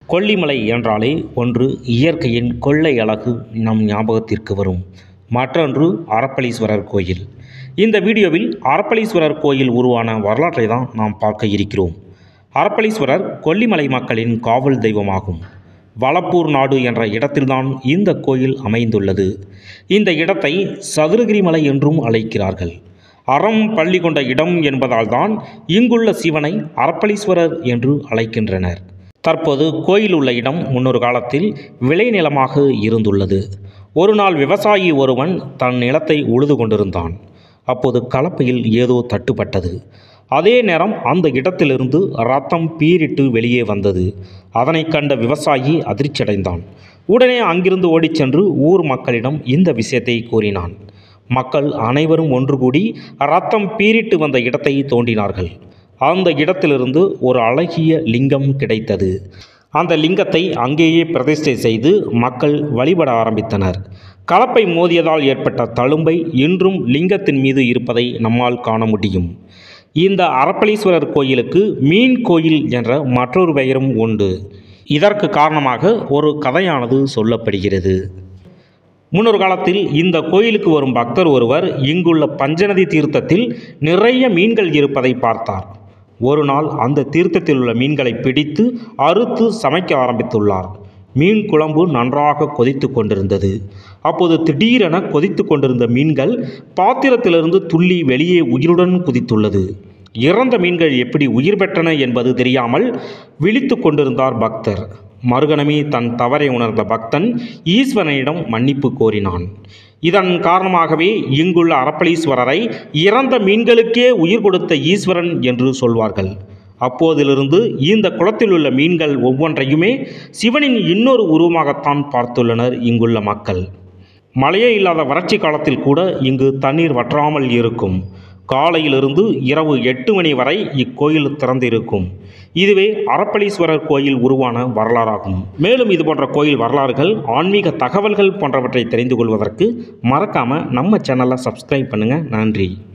கொல்லிமலை என்றாலே ஒன்று இயற்கையின் கொள்ளை அழகு நம் ஞாபகத்திற்கு வரும் மற்றொன்று அரப்பளீஸ்வரர் கோயில் இந்த வீடியோவில் அரப்பளீஸ்வரர் கோயில் உருவான வரலாற்றை தான் நாம் பார்க்க இருக்கிறோம் அரப்பளீஸ்வரர் கொல்லிமலை மக்களின் காவல் தெய்வமாகும் வளப்பூர் நாடு என்ற இடத்தில்தான் இந்த கோயில் அமைந்துள்ளது இந்த இடத்தை சதுரகிரி மலை என்றும் அழைக்கிறார்கள் அறம் பள்ளி கொண்ட இடம் என்பதால் தான் இங்குள்ள சிவனை அரப்பளீஸ்வரர் என்று அழைக்கின்றனர் தற்போது கோயில் உள்ள இடம் முன்னொரு காலத்தில் விளைநிலமாக இருந்துள்ளது ஒரு நாள் விவசாயி ஒருவன் தன் நிலத்தை உழுது கொண்டிருந்தான் அப்போது கலப்பையில் ஏதோ தட்டுப்பட்டது அதே நேரம் அந்த இடத்திலிருந்து ரத்தம் பீரிட்டு வெளியே வந்தது அதனை கண்ட விவசாயி அதிர்ச்சியடைந்தான் உடனே அங்கிருந்து ஓடிச் சென்று ஊர் மக்களிடம் இந்த விஷயத்தை கூறினான் மக்கள் அனைவரும் ஒன்று கூடி ரத்தம் பீரிட்டு வந்த இடத்தை தோண்டினார்கள் அந்த இடத்திலிருந்து ஒரு அழகிய லிங்கம் கிடைத்தது அந்த லிங்கத்தை அங்கேயே பிரதிஷ்டை செய்து மக்கள் வழிபட ஆரம்பித்தனர் கலப்பை மோதியதால் ஏற்பட்ட தழும்பை இன்றும் லிங்கத்தின் மீது இருப்பதை நம்மால் காண முடியும் இந்த அரப்பளீஸ்வரர் கோயிலுக்கு மீன் கோயில் என்ற மற்றொரு பெயரும் உண்டு இதற்கு காரணமாக ஒரு கதையானது சொல்லப்படுகிறது முன்னொரு காலத்தில் இந்த கோயிலுக்கு வரும் பக்தர் ஒருவர் இங்குள்ள பஞ்சநதி தீர்த்தத்தில் நிறைய மீன்கள் இருப்பதை பார்த்தார் ஒரு நாள் அந்த தீர்த்தத்தில் உள்ள மீன்களை பிடித்து அறுத்து சமைக்க ஆரம்பித்துள்ளார் மீன் குழம்பு நன்றாக கொதித்து கொண்டிருந்தது அப்போது திடீரென கொதித்து கொண்டிருந்த மீன்கள் பாத்திரத்திலிருந்து துள்ளி வெளியே உயிருடன் குதித்துள்ளது இறந்த மீன்கள் எப்படி உயிர் பெற்றன என்பது தெரியாமல் விழித்து கொண்டிருந்தார் பக்தர் மறுகணமே தன் தவறை உணர்ந்த பக்தன் ஈஸ்வரனிடம் மன்னிப்பு கோரினான் இதன் காரணமாகவே இங்குள்ள அரப்பளீஸ்வரரை இறந்த மீன்களுக்கே உயிர் கொடுத்த ஈஸ்வரன் என்று சொல்வார்கள் அப்போதிலிருந்து இந்த குளத்தில் உள்ள மீன்கள் ஒவ்வொன்றையுமே சிவனின் இன்னொரு உருவமாகத்தான் பார்த்துள்ளனர் இங்குள்ள மக்கள் மழையே இல்லாத வறட்சி காலத்தில் கூட இங்கு தண்ணீர் வற்றாமல் இருக்கும் காலையிலிருந்து இரவு எட்டு மணி வரை இக்கோயில் திறந்திருக்கும் இதுவே அரப்பளீஸ்வரர் கோயில் உருவான வரலாறாகும் மேலும் இது போன்ற கோயில் வரலாறுகள் ஆன்மீக தகவல்கள் போன்றவற்றை தெரிந்து கொள்வதற்கு மறக்காமல் நம்ம சேனலை சப்ஸ்கிரைப் பண்ணுங்கள் நன்றி